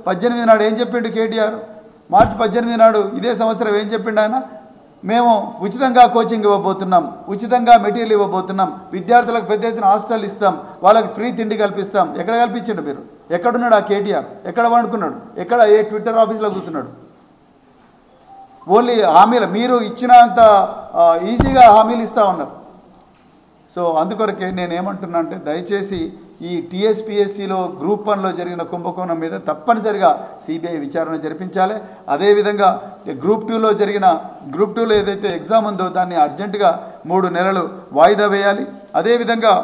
పద్దెనిమిది నాడు ఏం చెప్పిండు కేటీఆర్ మార్చి పద్దెనిమిది నాడు ఇదే సంవత్సరం ఏం చెప్పిండు ఆయన మేము ఉచితంగా కోచింగ్ ఇవ్వబోతున్నాం ఉచితంగా మెటీరియల్ ఇవ్వబోతున్నాం విద్యార్థులకు పెద్ద ఎత్తున హాస్టల్ ఇస్తాం వాళ్ళకి ఫ్రీ తిండి కల్పిస్తాం ఎక్కడ కల్పించండు మీరు ఎక్కడున్నాడు ఆ కేటీఆర్ ఎక్కడ వండుకున్నాడు ఎక్కడ ఏ ట్విట్టర్ ఆఫీస్లో కూర్చున్నాడు ఓన్లీ హామీలు మీరు ఇచ్చినంత ఆ, ఈజీగా హామీలు ఇస్తూ ఉన్నారు సో అందుకొరకే నేను ఏమంటున్నా అంటే దయచేసి ఈ టీఎస్పిఎస్సిలో గ్రూప్ వన్లో జరిగిన కుంభకోణం మీద తప్పనిసరిగా సిబిఐ విచారణ జరిపించాలి అదేవిధంగా గ్రూప్ టూలో జరిగిన గ్రూప్ టూలో ఏదైతే ఎగ్జామ్ ఉందో దాన్ని అర్జెంటుగా మూడు నెలలు వాయిదా వేయాలి అదేవిధంగా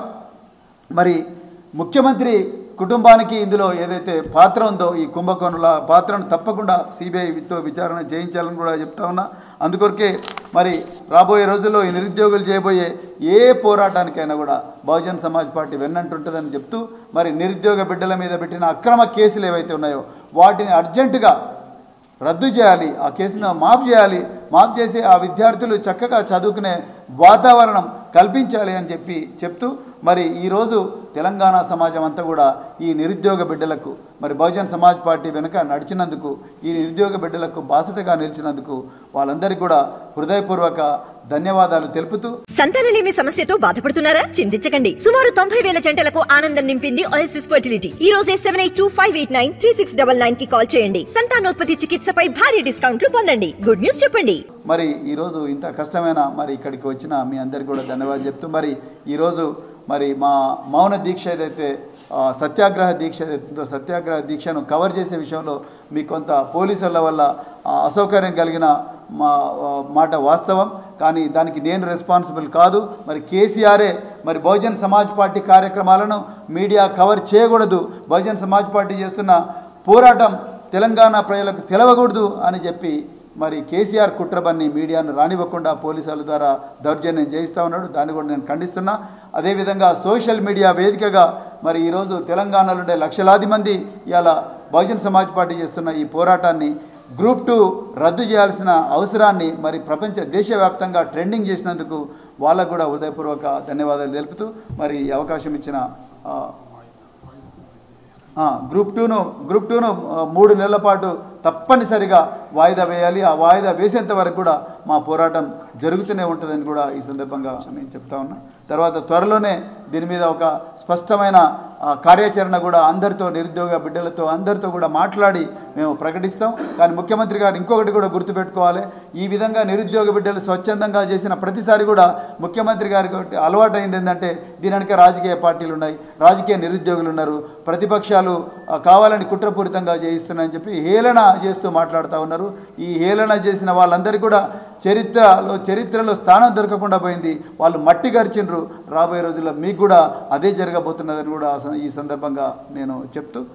మరి ముఖ్యమంత్రి కుటుంబానికి ఇందులో ఏదైతే పాత్ర ఉందో ఈ కుంభకోణంలో ఆ పాత్రను తప్పకుండా సిబిఐతో విచారణ చేయించాలని కూడా చెప్తా ఉన్నా అందుకొరకే మరి రాబోయే రోజుల్లో ఈ నిరుద్యోగులు చేయబోయే ఏ పోరాటానికైనా కూడా బహుజన్ సమాజ్ పార్టీ వెన్నంటుంటుందని చెప్తూ మరి నిరుద్యోగ బిడ్డల మీద పెట్టిన అక్రమ కేసులు ఏవైతే ఉన్నాయో వాటిని అర్జెంటుగా రద్దు చేయాలి ఆ కేసును మాఫ్ చేయాలి మాఫ్ చేసి ఆ విద్యార్థులు చక్కగా చదువుకునే వాతావరణం కల్పించాలి అని చెప్పి చెప్తూ మరి ఈరోజు తెలంగాణ సమాజం అంతా కూడా ఈ నిరుద్యోగ బిడ్డలకు మరి బహుజన్ సమాజ్ పార్టీ వెనుక నడిచినందుకు ఈ నిరుద్యోగ బిడ్డలకు బాసటగా నిలిచినందుకు వాళ్ళందరికీ కూడా హృదయపూర్వక ధన్యవాదాలు తెలుపుతూ సంతానలేమి సమస్యతో బాధపడుతున్నారా చింతించకండి సుమారు తొంభై వేల జంటలకు ఆనందం నింపింది ఓఎస్ఎస్ ఫర్టిలిటీ ఈ రోజే seven eight two five eight nine three six double nine కి కాల్ చేయండి సంతానోత్పత్తి చికిత్సపై భారీ డిస్కౌంట్లు పొందండి గుడ్ న్యూస్ చెప్పండి మరి ఈరోజు ఇంత కష్టమైన మరి ఇక్కడికి వచ్చిన మీ అందరికీ కూడా ధన్యవాదాలు చెప్తూ మరి ఈరోజు మరి మా మౌన దీక్ష ఏదైతే ఆ, సత్యాగ్రహ దీక్ష ఏదైతే ఉందో సత్యాగ్రహ దీక్షను కవర్ చేసే విషయంలో మీ కొంత పోలీసుల వల్ల ఆ, అసౌకర్యం కలిగిన మా ఆ, మాట వాస్తవం కానీ దానికి నేను రెస్పాన్సిబుల్ కాదు మరి కేసీఆరే మరి బహుజన్ సమాజ్ పార్టీ కార్యక్రమాలను మీడియా కవర్ చేయకూడదు బహుజన్ సమాజ్ పార్టీ చేస్తున్న పోరాటం తెలంగాణ ప్రజలకు తెలవకూడదు అని చెప్పి మరి కేసీఆర్ కుట్రబన్ని మీడియాను రానివ్వకుండా పోలీసుల ద్వారా దౌర్జన్యం చేయిస్తూ ఉన్నాడు దాన్ని కూడా నేను ఖండిస్తున్నా అదేవిధంగా సోషల్ మీడియా వేదికగా మరి ఈరోజు తెలంగాణలో ఉండే లక్షలాది మంది ఇవాళ బహుజన్ సమాజ్ పార్టీ చేస్తున్న ఈ పోరాటాన్ని గ్రూప్ టూ రద్దు చేయాల్సిన అవసరాన్ని మరి ప్రపంచ దేశవ్యాప్తంగా ట్రెండింగ్ చేసినందుకు వాళ్ళకు కూడా హృదయపూర్వక ధన్యవాదాలు తెలుపుతూ మరి ఈ అవకాశం ఇచ్చిన ఆ, ఆ, గ్రూప్ టూను గ్రూప్ టూను ఆ, మూడు నెలల పాటు తప్పనిసరిగా వాయిదా వేయాలి ఆ వాయిదా వేసేంత వరకు కూడా మా పోరాటం జరుగుతూనే ఉంటుందని కూడా ఈ సందర్భంగా నేను చెప్తా ఉన్నా తర్వాత త్వరలోనే దీని మీద ఒక స్పష్టమైన ఆ, కార్యాచరణ కూడా అందరితో నిరుద్యోగ బిడ్డలతో అందరితో కూడా మాట్లాడి మేము ప్రకటిస్తాం కానీ ముఖ్యమంత్రి గారు ఇంకొకటి కూడా గుర్తుపెట్టుకోవాలి ఈ విధంగా నిరుద్యోగ బిడ్డలు స్వచ్ఛందంగా చేసిన ప్రతిసారి కూడా ముఖ్యమంత్రి గారికి ఒకటి అలవాటైంది ఏంటంటే దీనికి రాజకీయ పార్టీలు ఉన్నాయి రాజకీయ నిరుద్యోగులు ఉన్నారు ప్రతిపక్షాలు ఆ, కావాలని కుట్రపూరితంగా చేయిస్తున్నాయని చెప్పి హేళన చేస్తూ మాట్లాడుతూ ఉన్నారు ఈ హేళన చేసిన వాళ్ళందరికీ కూడా చరిత్రలో చరిత్రలో స్థానం దొరకకుండా పోయింది వాళ్ళు మట్టి గరిచిండ్రు రాబోయే రోజుల్లో మీకు కూడా అదే జరగబోతున్నదని కూడా ఆ సం- ఈ సందర్భంగా నేను చెప్తూ